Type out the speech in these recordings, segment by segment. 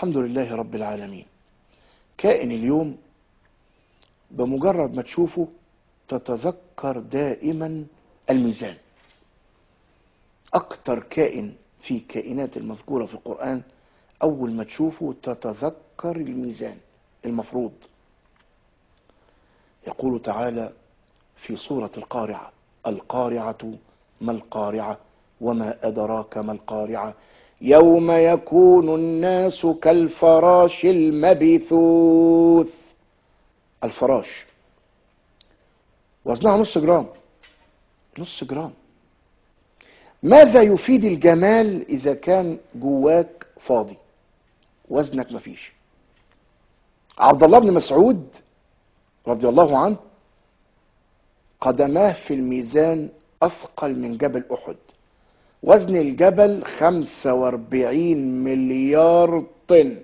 الحمد لله رب العالمين كائن اليوم بمجرد ما تشوفه تتذكر دائما الميزان اكتر كائن في الكائنات المذكورة في القرآن اول ما تشوفه تتذكر الميزان المفروض يقول تعالى في سورة القارعة القارعة ما القارعة وما أدراك ما القارعة يوم يكون الناس كالفراش المبثوث الفراش وزنها نص جرام نص جرام ماذا يفيد الجمال إذا كان جواك فاضي وزنك مفيش عبد الله بن مسعود رضي الله عنه قدماه في الميزان أثقل من جبل أحد وزن الجبل 45 مليار طن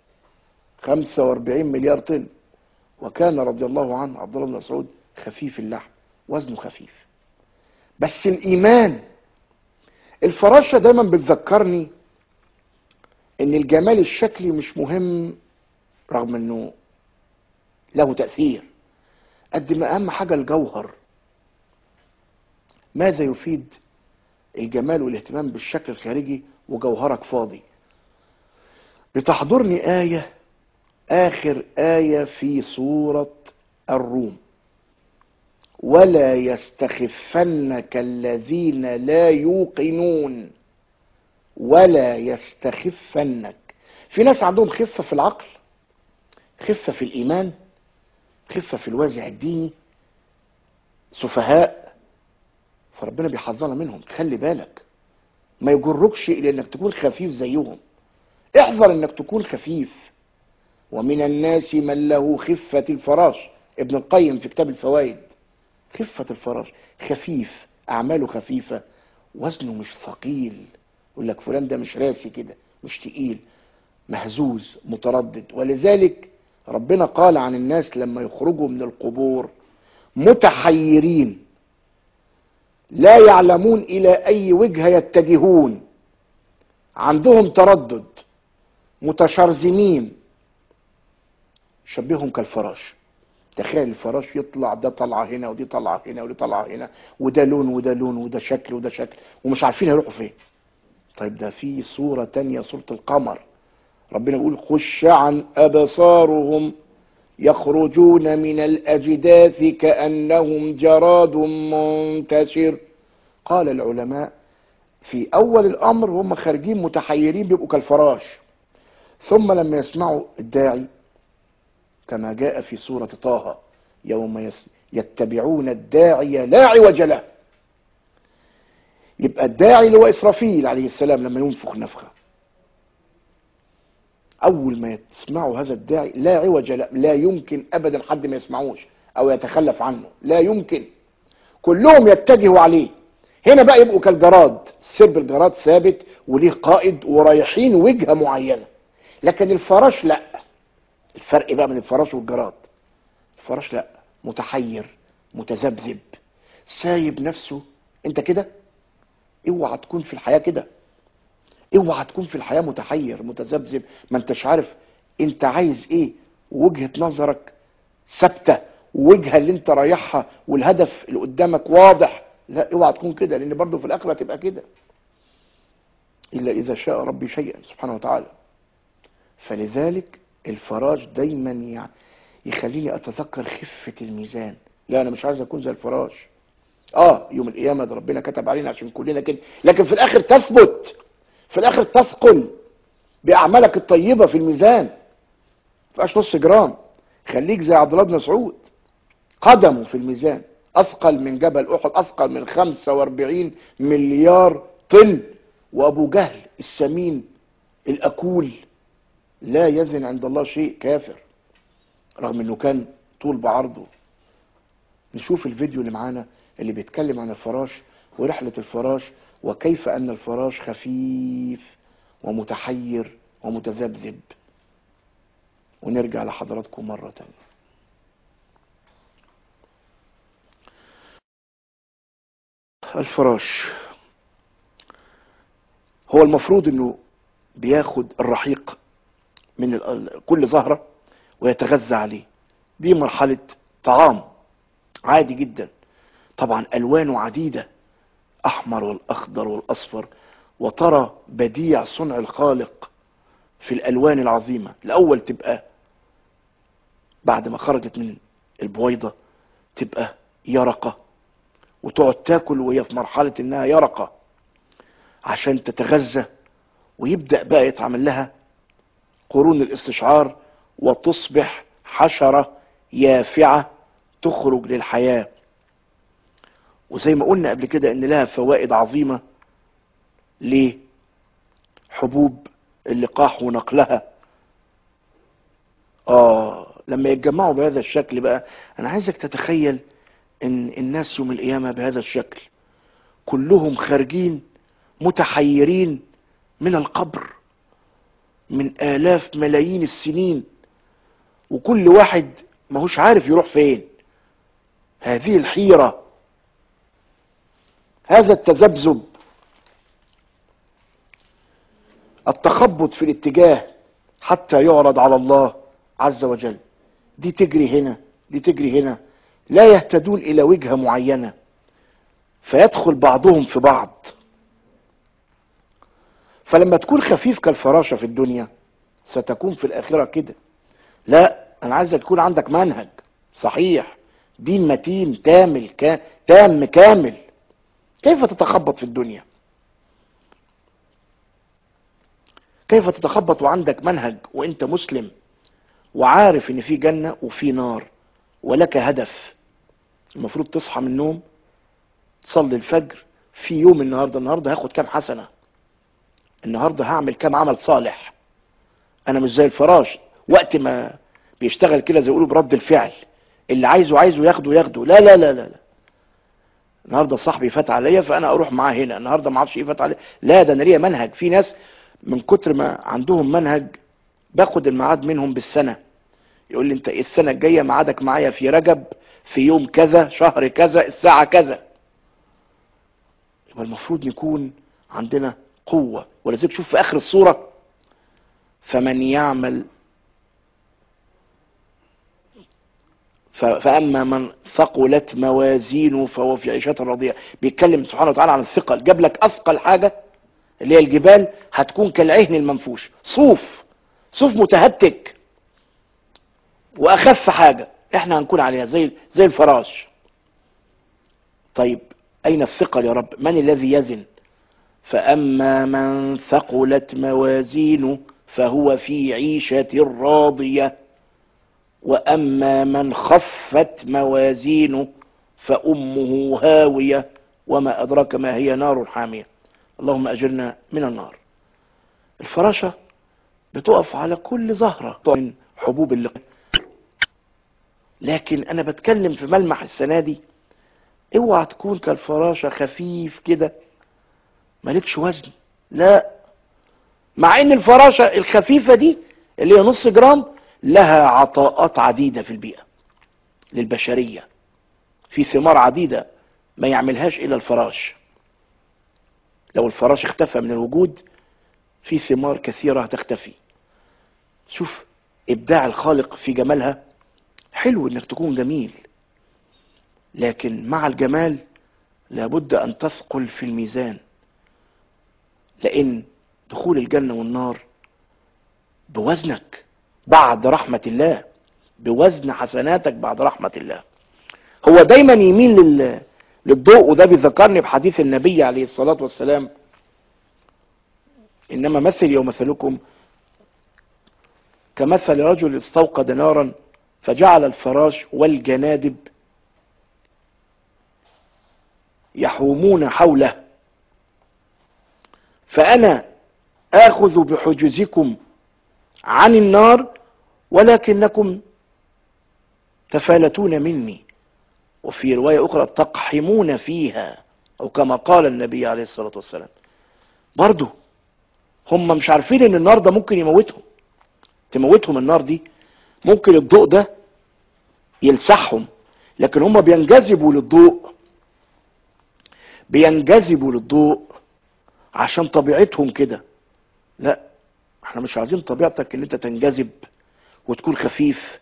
45 مليار طن وكان رضي الله عنه عبد الله بن مسعود خفيف اللحم وزنه خفيف بس الإيمان الفراشة دايما بتذكرني ان الجمال الشكلي مش مهم رغم انه له تأثير قد ما اهم حاجة الجوهر ماذا يفيد الجمال والاهتمام بالشكل الخارجي وجوهرك فاضي بتحضرني آية آخر آية في سورة الروم ولا يستخفنك الذين لا يوقنون ولا يستخفنك في ناس عندهم خفة في العقل خفة في الإيمان خفة في الوازع الديني سفهاء فربنا بيحذرنا منهم تخلي بالك ما يجركش إلى أنك تكون خفيف زيهم احذر أنك تكون خفيف ومن الناس من له خفة الفراش ابن القيم في كتاب الفوائد خفة الفراش خفيف أعماله خفيفة وزنه مش ثقيل يقول لك فلان ده مش راسي كده مش تقيل مهزوز متردد ولذلك ربنا قال عن الناس لما يخرجوا من القبور متحيرين لا يعلمون إلى أي وجهة يتجهون عندهم تردد متشرذمين شبههم كالفراش تخيل الفراش يطلع ده طلعه هنا ودي طلعه هنا ودي طلعه هنا وده لون وده لون وده شكل وده شكل ومش عارفين هيروحوا فين طيب ده في صورة تانية صورة القمر ربنا يقول خش عن أبصارهم يخرجون من الأجداث كأنهم جراد منتشر قال العلماء في أول الأمر هم خارجين متحيرين بيبقوا كالفراش ثم لما يسمعوا الداعي كما جاء في سورة طه يوم يتبعون الداعي لا عوج له يبقى الداعي اللي هو إسرافيل عليه السلام لما ينفخ نفخة أول ما يسمعوا هذا الداعي لا عوج له لا يمكن أبدا حد ما يسمعوش أو يتخلف عنه لا يمكن كلهم يتجهوا عليه هنا بقى يبقوا كالجراد سرب الجراد ثابت وليه قائد ورايحين وجهة معينة لكن الفراش لا الفرق بقى بين الفراش والجراد الفراش لا متحير متذبذب سايب نفسه انت كده اوعى تكون في الحياة كده اوعى تكون في الحياة متحير متذبذب ما انتش عارف انت عايز ايه وجهة نظرك ثابتة ووجهة اللي انت رايحها والهدف اللي قدامك واضح لا اوعى تكون كده لان برضه في الاخرة تبقى كده الا اذا شاء ربي شيئا سبحانه وتعالى فلذلك الفراش دايما يعني يخليني اتذكر خفة الميزان لا انا مش عايز اكون زي الفراش اه يوم القيامة ده ربنا كتب علينا عشان كلنا كده لكن في الاخر تثبت في الاخر تثقل باعمالك الطيبة في الميزان فاش نص جرام خليك زي عبد الله بن مسعود قدمه في الميزان اثقل من جبل احد اثقل من 45 مليار طن وابو جهل السمين الاكول لا يزن عند الله شيء كافر رغم انه كان طول بعرضه نشوف الفيديو اللي معانا اللي بيتكلم عن الفراش ورحلة الفراش وكيف ان الفراش خفيف ومتحير ومتذبذب ونرجع لحضراتكم مرة تانية الفراش هو المفروض انه بياخد الرحيق من ال- كل زهرة ويتغذى عليه دي مرحلة طعام عادي جدا طبعا ألوانه عديدة أحمر والأخضر والأصفر وترى بديع صنع الخالق في الألوان العظيمة الأول تبقى بعد ما خرجت من البويضة تبقى يرقة وتقعد تاكل وهي في مرحلة انها يرقة عشان تتغذى ويبدأ بقى يتعمل لها قرون الاستشعار وتصبح حشرة يافعة تخرج للحياة وزي ما قلنا قبل كده ان لها فوائد عظيمة لحبوب اللقاح ونقلها اه لما يتجمعوا بهذا الشكل بقى انا عايزك تتخيل ان الناس يوم القيامة بهذا الشكل كلهم خارجين متحيرين من القبر من آلاف ملايين السنين وكل واحد ماهوش عارف يروح فين هذه الحيرة هذا التذبذب التخبط في الاتجاه حتى يعرض على الله عز وجل دي تجري هنا دي تجري هنا لا يهتدون الى وجهة معينة فيدخل بعضهم في بعض فلما تكون خفيف كالفراشة في الدنيا ستكون في الآخرة كده لا أنا عايزك تكون عندك منهج صحيح دين متين كامل كا تام كامل كيف تتخبط في الدنيا كيف تتخبط وعندك منهج وانت مسلم وعارف ان في جنة وفي نار ولك هدف المفروض تصحى من النوم تصلي الفجر في يوم النهارده النهارده هاخد كام حسنه النهارده هعمل كام عمل صالح انا مش زي الفراش وقت ما بيشتغل كده زي يقولوا برد الفعل اللي عايزه عايزه ياخده ياخده لا لا لا لا, لا. النهارده صاحبي فات عليا فانا اروح معاه هنا النهارده ما اعرفش ايه فات عليا لا ده انا ليا منهج في ناس من كتر ما عندهم منهج باخد الميعاد منهم بالسنه يقول لي انت السنه الجايه ميعادك معايا في رجب في يوم كذا شهر كذا الساعه كذا يبقى المفروض يكون عندنا قوة ولذلك شوف في آخر الصورة فمن يعمل ف- فأما من ثقلت موازينه فهو في عيشة راضية بيتكلم سبحانه وتعالى عن الثقل جاب لك أثقل حاجة اللي هي الجبال هتكون كالعهن المنفوش صوف صوف متهتك وأخف حاجة احنا هنكون عليها زي زي الفراش طيب أين الثقل يا رب من الذي يزن فأما من ثقلت موازينه فهو في عيشة راضية وأما من خفت موازينه فأمه هاوية وما أدراك ما هي نار حامية اللهم أجرنا من النار الفراشة بتقف على كل زهرة من حبوب اللقاح لكن أنا بتكلم في ملمح السنة دي اوعى تكون كالفراشة خفيف كده مالكش وزن لا مع ان الفراشة الخفيفة دي اللي هي نص جرام لها عطاءات عديدة في البيئة للبشرية في ثمار عديدة ما يعملهاش الا الفراش لو الفراش اختفى من الوجود في ثمار كثيرة هتختفي شوف ابداع الخالق في جمالها حلو انك تكون جميل لكن مع الجمال لابد ان تثقل في الميزان لان دخول الجنة والنار بوزنك بعد رحمة الله بوزن حسناتك بعد رحمة الله هو دايما يميل لل... للضوء وده بيذكرني بحديث النبي عليه الصلاة والسلام انما مثل ومثلكم كمثل رجل استوقد نارا فجعل الفراش والجنادب يحومون حوله فأنا آخذ بحجزكم عن النار ولكنكم تفالتون مني وفي رواية أخرى تقحمون فيها أو كما قال النبي عليه الصلاة والسلام برضو هم مش عارفين ان النار ده ممكن يموتهم تموتهم النار دي ممكن الضوء ده يلسعهم لكن هم بينجذبوا للضوء بينجذبوا للضوء عشان طبيعتهم كده لا احنا مش عايزين طبيعتك ان انت تنجذب وتكون خفيف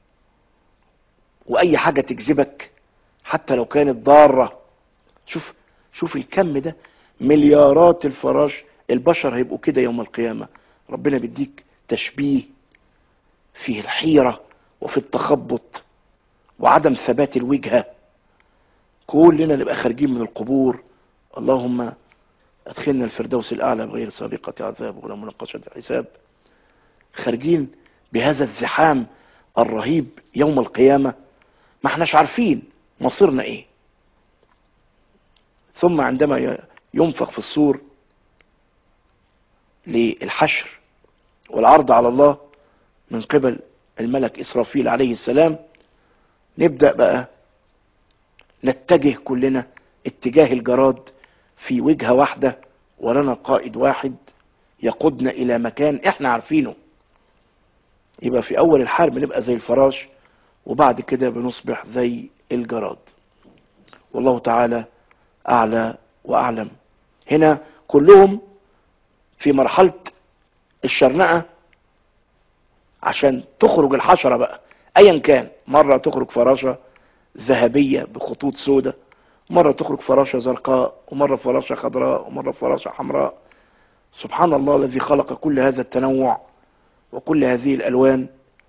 واي حاجة تجذبك حتى لو كانت ضارة شوف شوف الكم ده مليارات الفراش البشر هيبقوا كده يوم القيامة ربنا بيديك تشبيه فيه الحيرة وفي التخبط وعدم ثبات الوجهة كلنا نبقى خارجين من القبور اللهم ادخلنا الفردوس الاعلى بغير سابقة عذاب ولا مناقشة حساب خارجين بهذا الزحام الرهيب يوم القيامة ما احناش عارفين مصيرنا ايه ثم عندما ينفخ في الصور للحشر والعرض على الله من قبل الملك إسرافيل عليه السلام نبدأ بقى نتجه كلنا اتجاه الجراد في وجهة واحدة ولنا قائد واحد يقودنا إلى مكان احنا عارفينه يبقى في أول الحرب نبقى زي الفراش وبعد كده بنصبح زي الجراد والله تعالى أعلى وأعلم هنا كلهم في مرحلة الشرنقة عشان تخرج الحشرة بقى ايا كان مرة تخرج فراشة ذهبية بخطوط سوداء مرة تخرج فراشة زرقاء ومرة فراشة خضراء ومرة فراشة حمراء سبحان الله الذي خلق كل هذا التنوع وكل هذه الالوان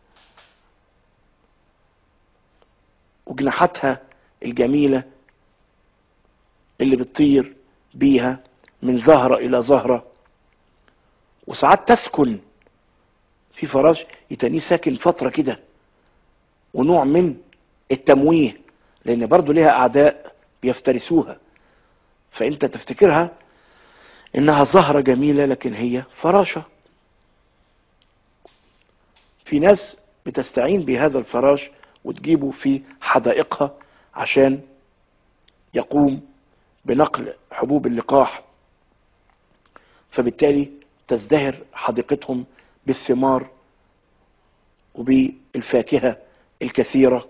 وجناحاتها الجميلة اللي بتطير بيها من زهرة الى زهرة وساعات تسكن في فراش يتنيه ساكن فترة كده ونوع من التمويه لان برضو ليها اعداء بيفترسوها فانت تفتكرها انها زهرة جميلة لكن هي فراشة في ناس بتستعين بهذا الفراش وتجيبه في حدائقها عشان يقوم بنقل حبوب اللقاح فبالتالي تزدهر حديقتهم بالثمار وبالفاكهة الكثيرة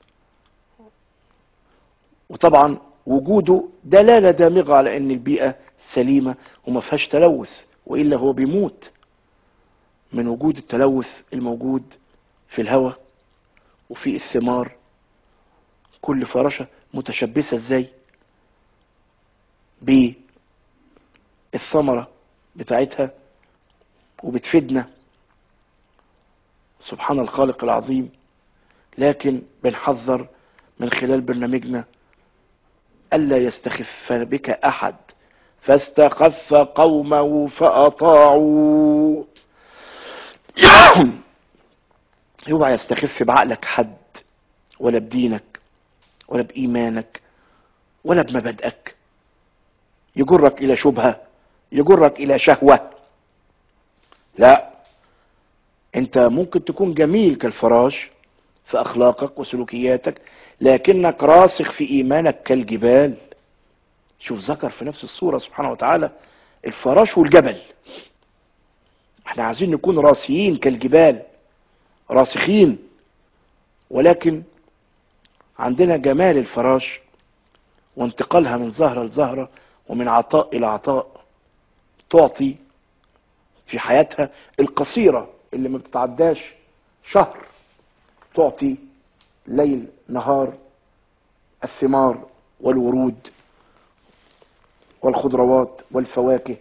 وطبعا وجوده دلالة دامغة على ان البيئة سليمة وما فيهاش تلوث وإلا هو بيموت من وجود التلوث الموجود في الهواء وفي الثمار كل فراشة متشبثة ازاي بالثمرة بتاعتها وبتفيدنا سبحان الخالق العظيم لكن بنحذر من خلال برنامجنا ألا يستخف بك أحد فاستخف قومه فأطاعوا اوعى يستخف بعقلك حد ولا بدينك ولا بإيمانك ولا بمبادئك يجرك إلى شبهة يجرك إلى شهوة لا انت ممكن تكون جميل كالفراش في اخلاقك وسلوكياتك لكنك راسخ في ايمانك كالجبال شوف ذكر في نفس الصورة سبحانه وتعالى الفراش والجبل احنا عايزين نكون راسيين كالجبال راسخين ولكن عندنا جمال الفراش وانتقالها من زهرة لزهرة ومن عطاء الى عطاء تعطي في حياتها القصيرة اللي ما بتتعداش شهر تعطي ليل نهار الثمار والورود والخضروات والفواكه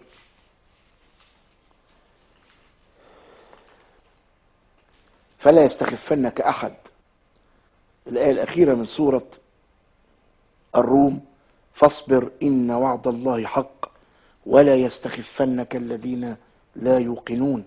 فلا يستخفنك احد الايه الاخيره من سوره الروم فاصبر ان وعد الله حق ولا يستخفنك الذين لا يوقنون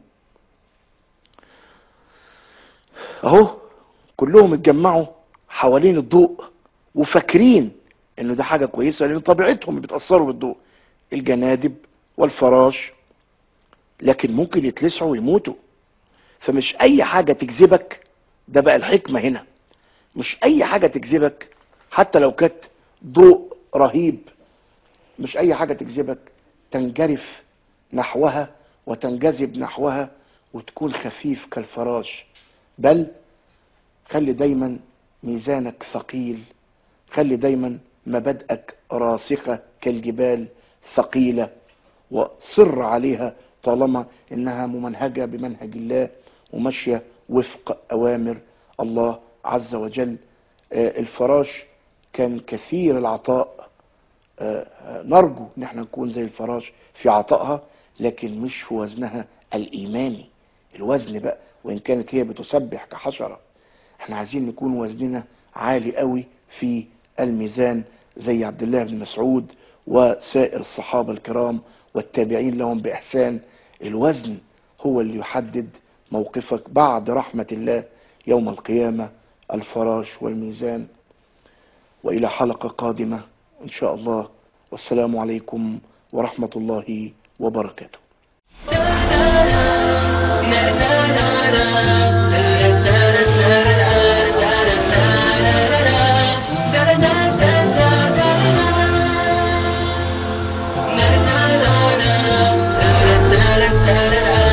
اهو كلهم اتجمعوا حوالين الضوء وفاكرين انه ده حاجة كويسة لان طبيعتهم بيتأثروا بالضوء الجنادب والفراش لكن ممكن يتلسعوا ويموتوا فمش اي حاجة تجذبك ده بقى الحكمة هنا مش اي حاجة تجذبك حتى لو كانت ضوء رهيب مش اي حاجة تجذبك تنجرف نحوها وتنجذب نحوها وتكون خفيف كالفراش بل خلي دايما ميزانك ثقيل خلي دايما مبادئك راسخة كالجبال ثقيلة وصر عليها طالما انها ممنهجة بمنهج الله وماشية وفق اوامر الله عز وجل آه، الفراش كان كثير العطاء آه، آه، نرجو ان احنا نكون زي الفراش في عطائها لكن مش في وزنها الايماني الوزن بقى وان كانت هي بتسبح كحشرة احنا عايزين نكون وزننا عالي قوي في الميزان زي عبد الله بن مسعود وسائر الصحابة الكرام والتابعين لهم بإحسان الوزن هو اللي يحدد موقفك بعد رحمة الله يوم القيامة الفراش والميزان وإلى حلقة قادمة إن شاء الله والسلام عليكم ورحمة الله وبركاته لا لا